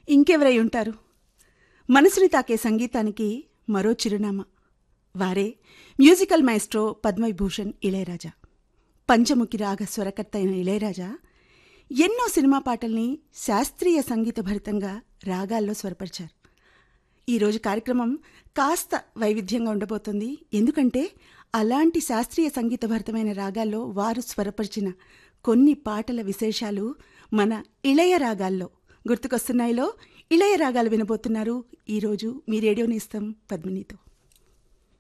ఇంకెవరై ఉంటారు మనసుని తాకే సంగీతానికి మరో చిరునామా వారే మ్యూజికల్ మైస్ట్రో పద్మవిభూషణ్ ఇళయరాజా పంచముఖి రాగ స్వరకర్త అయిన ఇళయరాజా ఎన్నో సినిమా పాటల్ని శాస్త్రీయ సంగీత భరితంగా రాగాల్లో స్వరపరిచారు ఈరోజు కార్యక్రమం కాస్త వైవిధ్యంగా ఉండబోతుంది ఎందుకంటే అలాంటి శాస్త్రీయ సంగీతభరితమైన రాగాల్లో వారు స్వరపరిచిన కొన్ని పాటల విశేషాలు మన ఇళయ రాగాల్లో గుర్తుకొస్తున్నాయిలో ఇళయ రాగాలు వినబోతున్నారు ఈరోజు మీ రేడియో నేస్తం పద్మినితో